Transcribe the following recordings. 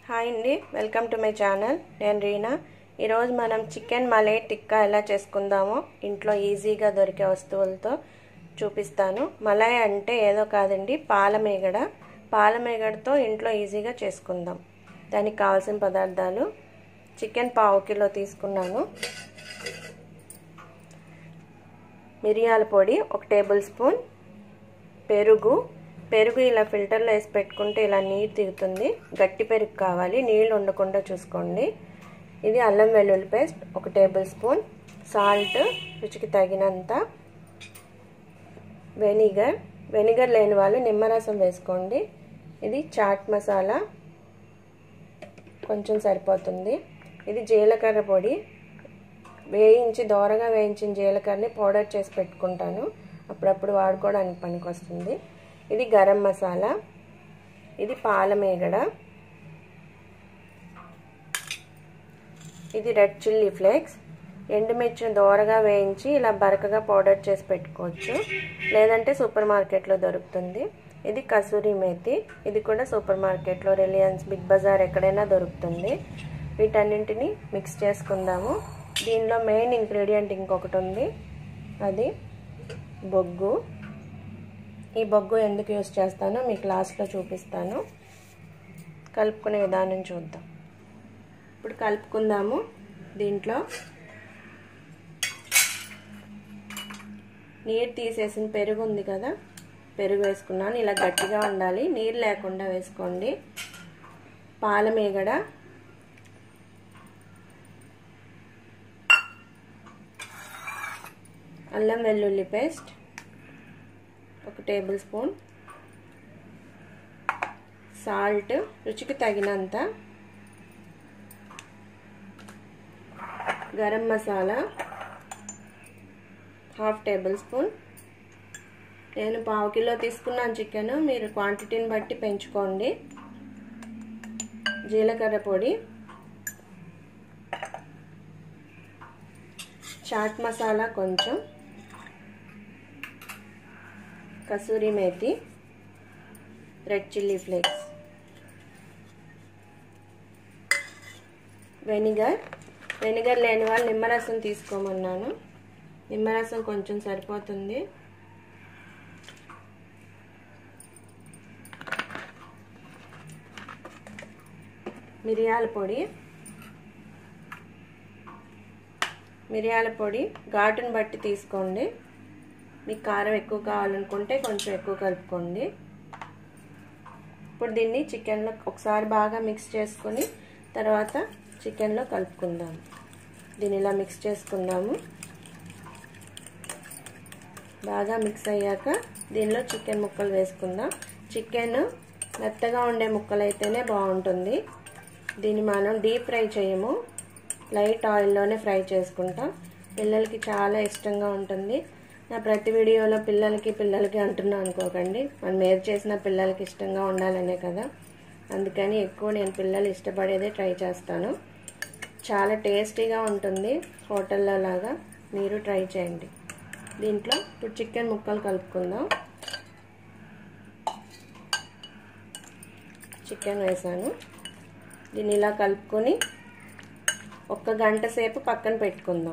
hi అండి welcome to my channel నేను రీనా ఈరోజు మనం చికెన్ మలై టిక్కా ఎలా చేసుకుందామో ఇంట్లో ఈజీగా దొరికే వస్తువులతో చూపిస్తాను మలై అంటే ఏదో కాదండి పాలమేగడ పాలమేగడతో ఇంట్లో ఈజీగా చేసుకుందాం దానికి కావాల్సిన పదార్థాలు చికెన్ పావు కిలో తీసుకున్నాను మిరియాల పొడి ఒక టేబుల్ స్పూన్ పెరుగు పెరుగు ఇలా ఫిల్టర్లో వేసి పెట్టుకుంటే ఇలా నీరు దిగుతుంది గట్టి పెరుగు కావాలి నీళ్ళు ఉండకుండా చూసుకోండి ఇది అల్లం వెల్లుల్లి పేస్ట్ ఒక టేబుల్ స్పూన్ సాల్ట్ రుచికి తగినంత వెనిగర్ వెనిగర్ లేని వాళ్ళు నిమ్మరసం వేసుకోండి ఇది చాట్ మసాలా కొంచెం సరిపోతుంది ఇది జీలకర్ర పొడి వేయించి దోరగా వేయించిన జీలకర్రని పౌడర్ చేసి పెట్టుకుంటాను అప్పుడప్పుడు వాడుకోవడానికి పనికొస్తుంది ఇది గరం మసాలా ఇది పాలమేగడ ఇది రెడ్ చిల్లీ ఫ్లేక్స్ ఎండుమిర్చిని దోరగా వేయించి ఇలా బరకగా పౌడర్ చేసి పెట్టుకోవచ్చు లేదంటే సూపర్ మార్కెట్లో దొరుకుతుంది ఇది కసూరి మేతి ఇది కూడా సూపర్ మార్కెట్లో రిలయన్స్ బిగ్ బజార్ ఎక్కడైనా దొరుకుతుంది వీటన్నింటిని మిక్స్ చేసుకుందాము దీనిలో మెయిన్ ఇంగ్రీడియంట్ ఇంకొకటి ఉంది అది బొగ్గు ఈ బొగ్గు ఎందుకు యూస్ చేస్తానో మీ క్లాస్లో చూపిస్తాను కలుపుకునే విధానం చూద్దాం ఇప్పుడు కలుపుకుందాము దీంట్లో నీరు తీసేసిన పెరుగు ఉంది కదా పెరుగు వేసుకున్నాను ఇలా గట్టిగా ఉండాలి నీరు లేకుండా వేసుకోండి పాలమేగడ అల్లం వెల్లుల్లి పేస్ట్ ఒక టేబుల్ స్పూన్ సాల్ట్ రుచికి తగినంత garam masala half tablespoon నేను పావు కిలో తీసుకున్నాను చికెన్ మీరు క్వాంటిటీని బట్టి పెంచుకోండి జీలకర్ర పొడి చాట్ మసాలా కొంచెం kasuri methi red chilli flakes vinegar vinegar లేని వాళ్ళు నిమ్మరసం తీసుకోమన్నాను నిమ్మరసం కొంచెం సరిపోతుంది మిరియాల పొడి మిరియాల పొడి ఘాటును బట్టి తీసుకోండి మీకు కారం ఎక్కువ కావాలనుకుంటే కొంచెం ఎక్కువ కలుపుకోండి ఇప్పుడు దీన్ని చికెన్లో ఒకసారి బాగా మిక్స్ చేసుకొని తర్వాత చికెన్లో కలుపుకుందాం దీన్ని ఇలా మిక్స్ చేసుకుందాము బాగా మిక్స్ అయ్యాక దీనిలో చికెన్ ముక్కలు వేసుకుందాం చికెన్ మెత్తగా ఉండే ముక్కలు అయితేనే బాగుంటుంది దీన్ని మనం డీప్ ఫ్రై చేయము లైట్ ఆయిల్లోనే ఫ్రై చేసుకుంటాం పిల్లలకి చాలా ఇష్టంగా ఉంటుంది నా ప్రతి వీడియోలో పిల్లలకి పిల్లలకి అంటున్నా అనుకోకండి మనం ఏది చేసినా పిల్లలకి ఇష్టంగా ఉండాలనే కదా అందుకని ఎక్కువ నేను పిల్లలు ఇష్టపడేదే ట్రై చేస్తాను చాలా టేస్టీగా ఉంటుంది హోటల్లో లాగా మీరు ట్రై చేయండి దీంట్లో ఇప్పుడు చికెన్ ముక్కలు కలుపుకుందాం చికెన్ వేసాను దీన్ని ఇలా కలుపుకొని ఒక్క గంట సేపు పక్కన పెట్టుకుందాం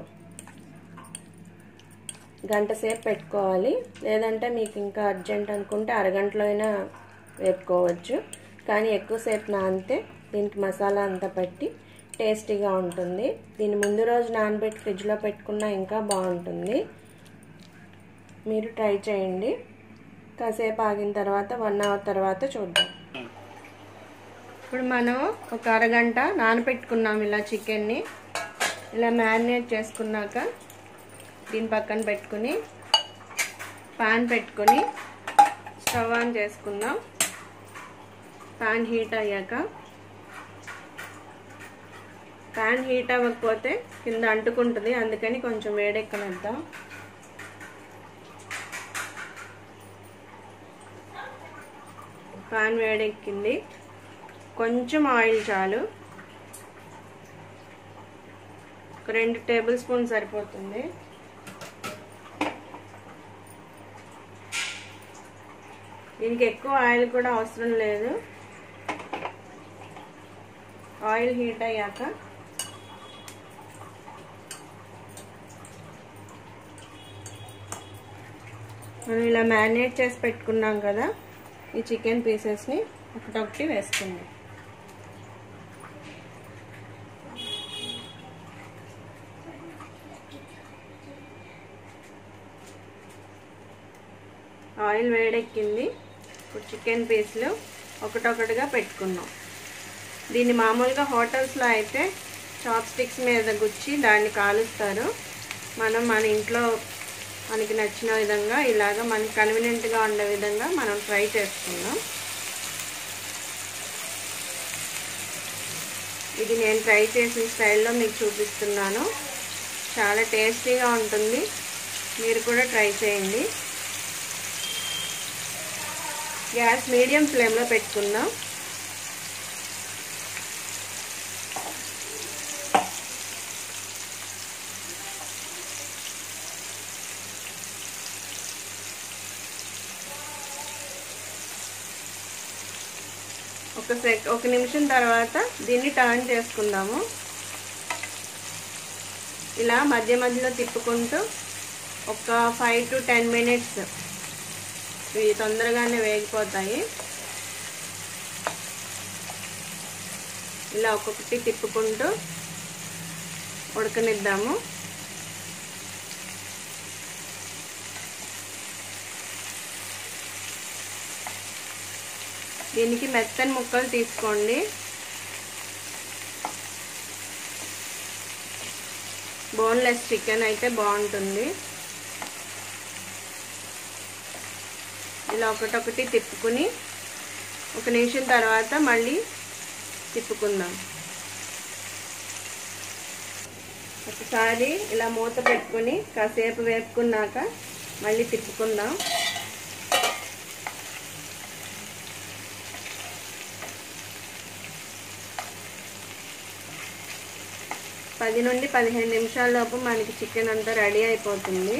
గంట సేపు పెట్టుకోవాలి లేదంటే మీకు ఇంకా అర్జెంట్ అనుకుంటే అరగంటలో అయినా వేపుకోవచ్చు కానీ ఎక్కువసేపు నానితే దీనికి మసాలా అంతా పట్టి టేస్టీగా ఉంటుంది దీన్ని ముందు రోజు నానబెట్టి ఫ్రిడ్జ్లో పెట్టుకున్నా ఇంకా బాగుంటుంది మీరు ట్రై చేయండి కాసేపు ఆగిన తర్వాత వన్ అవర్ తర్వాత చూద్దాం ఇప్పుడు మనం ఒక అరగంట నానబెట్టుకున్నాం ఇలా చికెన్ని ఇలా మ్యారినేట్ చేసుకున్నాక దీని పక్కన పెట్టుకుని పాన్ పెట్టుకొని స్టవ్ ఆన్ చేసుకుందాం పాన్ హీట్ అయ్యాక పాన్ హీట్ అవ్వకపోతే కింద అంటుకుంటుంది అందుకని కొంచెం వేడెక్కనిద్దాం పాన్ వేడెక్కింది కొంచెం ఆయిల్ చాలు ఒక రెండు టేబుల్ స్పూన్ సరిపోతుంది దీనికి ఎక్కువ ఆయిల్ కూడా అవసరం లేదు ఆయిల్ హీట్ అయ్యాక మనం ఇలా మ్యారినేట్ చేసి పెట్టుకున్నాం కదా ఈ చికెన్ పీసెస్ని ఒకటొకటి వేసుకుందాం ఆయిల్ వేడెక్కింది ఇప్పుడు చికెన్ పీస్లు ఒకటొకటిగా పెట్టుకున్నాం దీన్ని మామూలుగా హోటల్స్లో అయితే చాప్ స్టిక్స్ మీద గుచ్చి దాన్ని కాలుస్తారు మనం మన ఇంట్లో మనకి నచ్చిన విధంగా ఇలాగ మనకి కన్వీనియంట్గా ఉండే విధంగా మనం ట్రై చేసుకుందాం ఇది నేను ట్రై చేసిన స్టైల్లో మీకు చూపిస్తున్నాను చాలా టేస్టీగా ఉంటుంది మీరు కూడా ట్రై చేయండి గ్యాస్ మీడియం ఫ్లేమ్లో పెట్టుకుందాం ఒక సెక్ ఒక నిమిషం తర్వాత దీన్ని టర్న్ చేసుకుందాము ఇలా మధ్య మధ్యలో తిప్పుకుంటూ ఒక ఫైవ్ టు టెన్ మినిట్స్ ఇవి తొందరగానే వేగిపోతాయి ఇలా ఒక్కొక్కటి తిప్పుకుంటూ ఉడకనిద్దాము దీనికి మెత్తని ముక్కలు తీసుకోండి బోన్లెస్ చికెన్ అయితే బాగుంటుంది ఇలా ఒకటొకటి తిప్పుకుని ఒక నిమిషం తర్వాత మళ్ళీ తిప్పుకుందాం ఒకసారి ఇలా మూత పెట్టుకుని కాసేపు వేపుకున్నాక మళ్ళీ తిప్పుకుందాం పది నుండి పదిహేను నిమిషాల లోపు మనకి చికెన్ అంతా రెడీ అయిపోతుంది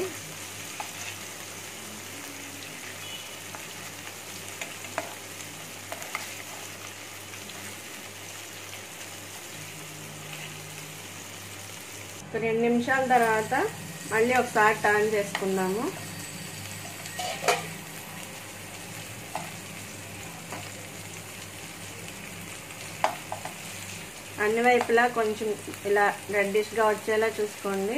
ఒక రెండు నిమిషాల తర్వాత మళ్ళీ ఒకసారి టర్న్ చేసుకుందాము అన్ని వైపులా కొంచెం ఇలా రెడ్డిష్గా వచ్చేలా చూసుకోండి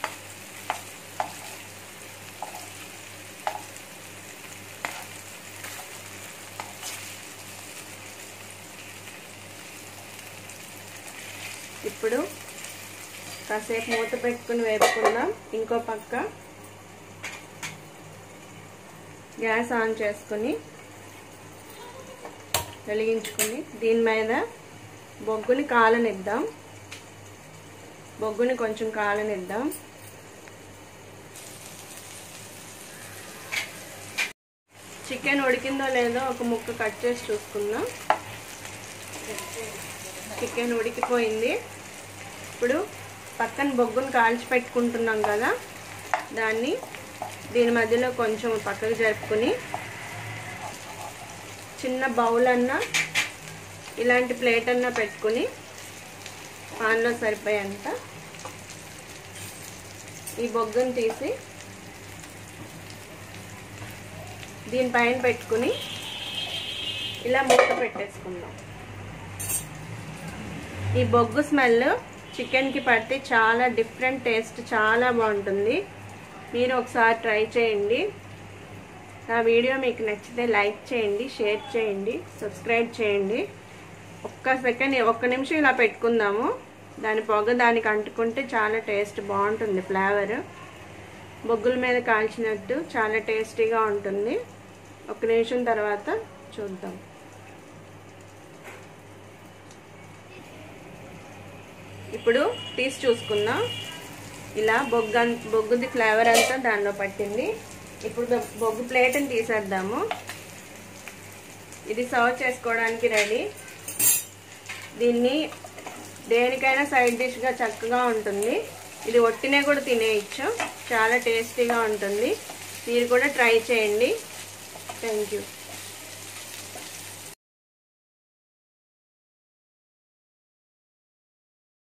ఇప్పుడు కాసేపు మూత పెట్టుకుని వేపుకుందాం ఇంకో పక్క గ్యాస్ ఆన్ చేసుకుని వెలిగించుకుని దీని మీద బొగ్గుని కాలనిద్దాం బొగ్గుని కొంచెం కాలనిద్దాం చికెన్ ఉడికిందో లేదో ఒక ముక్క కట్ చేసి చూసుకుందాం చికెన్ ఉడికిపోయింది ఇప్పుడు పక్కన బొగ్గును కాల్చి పెట్టుకుంటున్నాం కదా దాన్ని దీని మధ్యలో కొంచెం పక్కకు జరుపుకుని చిన్న బౌల్ అన్నా ఇలాంటి ప్లేట్ అన్నా పెట్టుకుని పాన్లో సరిపోయేంత ఈ బొగ్గును తీసి దీనిపైన పెట్టుకుని ఇలా మూత పెట్టేసుకుందాం ఈ బొగ్గు స్మెల్ చికెన్కి పడితే చాలా డిఫరెంట్ టేస్ట్ చాలా బాగుంటుంది మీరు ఒకసారి ట్రై చేయండి నా వీడియో మీకు నచ్చితే లైక్ చేయండి షేర్ చేయండి సబ్స్క్రైబ్ చేయండి ఒక్క సెకండ్ ఒక్క నిమిషం ఇలా పెట్టుకుందాము దాని పొగ దానికి అంటుకుంటే చాలా టేస్ట్ బాగుంటుంది ఫ్లేవర్ బొగ్గుల మీద కాల్చినట్టు చాలా టేస్టీగా ఉంటుంది ఒక నిమిషం తర్వాత చూద్దాం ఇప్పుడు తీసి చూసుకుందాం ఇలా బొగ్గు బొగ్గుది ఫ్లేవర్ అంతా దానిలో పట్టింది ఇప్పుడు బొగ్గు ప్లేట్ని తీసేద్దాము ఇది సర్వ్ చేసుకోవడానికి రెడీ దీన్ని దేనికైనా సైడ్ డిష్గా చక్కగా ఉంటుంది ఇది ఒట్టినే కూడా తినేయచ్చు చాలా టేస్టీగా ఉంటుంది మీరు కూడా ట్రై చేయండి థ్యాంక్ యూ